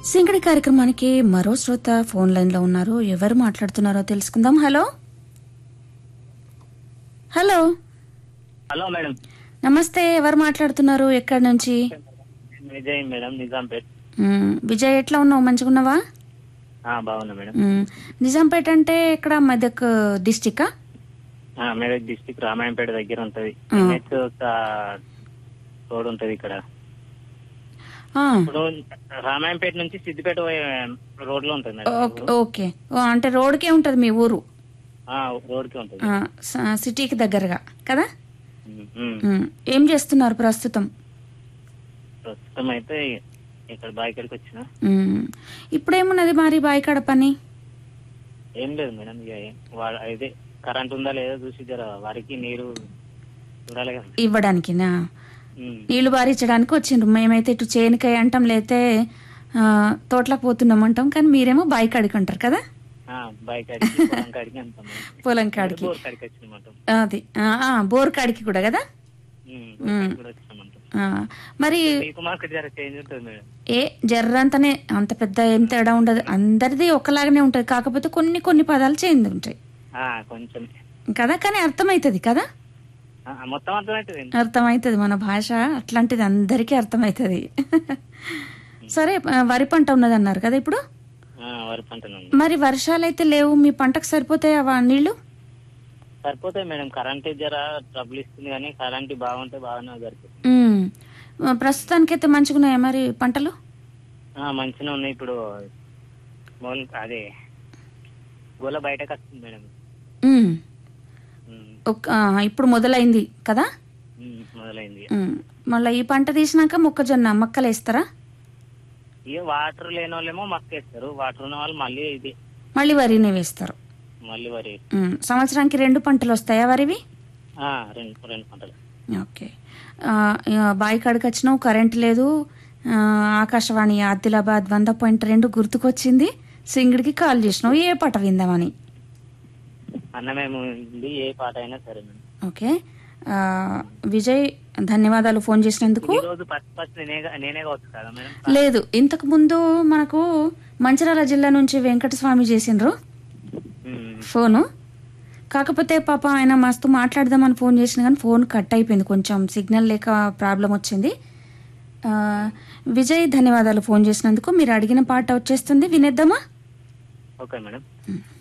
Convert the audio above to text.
సింగడి కార్యక్రమానికి మరో శ్రోత ఫోన్ లైన్ లో ఉన్నారు ఎవరు మాట్లాడుతున్నారో తెలుసుకుందాం హలో హలో హలో మేడం నమస్తే ఎవరు మాట్లాడుతున్నారు ఎక్కడి నుంచి విజయ్ మేడం నిజాంపేట్ మ్, విజయ్ ఎట్లా ఉన్నావు మంచిగున్నావా ఆ, బాగున్నా మేడం మ్, నిజాంపేట అంటే ఇక్కడ మెదక్ డిస్టికా ఆ, మెదక్ డిస్టిక్ రామాయంపేట దగ్గర ఉంటది ఆ. నెక్స్ట్ ఒక రోడ్ ఉంటది ఇక్కడ ఆ, ఇప్పుడు రామాయంపేట నుంచి సిద్దిపేట పోయే రోడ్ లో ఉంటది మేడం ఓకే- ఓకే ఓ, అంటే రోడ్కే ఉంటుంది మీ ఊరు ఆ, రోడ్ కి ఉంటది ఆ, స- సిటీకి దగ్గరగా కదా ఉమ్, ఉమ్. మ్, ఏం చేస్తున్నారు ప్రస్తుతం ప్రస్తుతం అయితే ఇక్కడ బాయికడికి వచ్చిన మ్, ఇప్పుడేమున్నది మరి బాయికాడ పని ఏం లేదు మేడం ఇక ఏం- వా- ఇదే కరెంట్ ఉందా లేదా చూసి జర వారికి నీరు చూడాలి కదా ఇవ్వడానికినా ఉమ్. నీళ్లు బారించడానికి వచ్చిండ్రు మేమైతే ఇటు చేనుకాయ అంటాం లేతే ఆ, తోటలకు పోతున్నాం అంటాం కానీ మీరేమో బాయి కాడికి అంటారు కదా ఆ, బాయికాడికి పొలం కాడికి అంటాం మేడం. పొలం కాడికి బోర్ కాడికి వచ్చినామంటాం అది ఆ, ఆ, బోర్ కాడికి కూడా కదా ఉమ్, బోర్ కాడికి కూడా వచ్చినామంటాం ఆ, మరి మీకు మాకు జర చేంజ్ ఉంటుంది మేడం ఏ జర్రంతనే అంత పెద్ద ఏం తేడా ఉండదు అందరిది ఒకలాగానే ఉంటది కాకపోతే కొన్ని కొన్ని పదాలు చేంజ్ ఉంటాయి ఆ, కొంచెం కదా కానీ అర్థమవుతుంది కదా ఆ, మొత్తం అర్థమవుతుంది అర్థమవుతుంది మన భాష అట్లాంటిది అందరికీ అర్థమవుతుంది సరే ఆ, వరి పంట ఉన్నది అన్నారు కదా ఇప్పుడు ఆ, వరి పంటలు ఉంది మరి వర్షాలైతే లేవు మీ పంటకు సరిపోతాయి ఆ నీళ్లు సరిపోతాయి మేడం కరెంట్ జర ట్రబుల్ ఇస్తుంది కానీ కరెంట్ బాగుంటే బాగానే సరిపోతుంది ఉమ్. ప్రస్తుతానికైతే మంచిగున్నాయా మరి పంటలు ఆ, మంచిగా ఉన్నాయి ఇప్పుడు మొల్ అదే గోల బయటకు వస్తుంది మేడం ఉమ్. ఉమ్, ఒక- ఆ, ఇప్పుడు మొదలైంది కదా ఉమ్, మొదలైంది ఉమ్. మళ్ళీ ఈ పంట తీసినాక మొక్కజొన్న మక్కలు వేస్తారా ఇక వాటర్ లేని వాళ్ళేమో మక్కేస్తారు వాటర్ ఉన్న వాళ్ళు మళ్ళీ ఇది మళ్ళీ వరినే వేస్తారు మళ్ళీ వరి ఉమ్. సంవత్సరానికి రెండు పంటలు వస్తాయా వరివి ఆ, రెండు రెండు పంటలు ఓకే ఆ, ఇక బావి కాడికి వచ్చినావు కరెంట్ లేదు ఆ, ఆకాశవాణి ఆదిలాబాద్ వంద పాయింట్ రెండు గుర్తుకొచ్చింది సింగిడికి కాల్ చేసినావు ఏ పాట విందామని అన్నమేమో ఉంది ఏ పాట అయినా సరే మేడం ఓకే ఆ, విజయ్ ధన్యవాదాలు ఫోన్ చేసినందుకు ఈ రోజు ఫస్ట్ ఫస్ట్ నేనే నేనే కావచ్చు కదా మేడం లేదు ఇంతకు ముందు మనకు మంచిర్యాల జిల్లా నుంచి వెంకటస్వామి చేసిండ్రు ఉమ్, ఫోను కాకపోతే పాప ఆయన మస్తు మాట్లాడదామని ఫోన్ చేసిన కానీ ఫోన్ కట్ అయిపోయింది కొంచెం సిగ్నల్ లేక ప్రాబ్లం వచ్చింది ఆ, విజయ్ ధన్యవాదాలు ఫోన్ చేసినందుకు మీరు అడిగిన పాట వచ్చేస్తుంది వినేద్దామా ఓకే మేడం ఉమ్.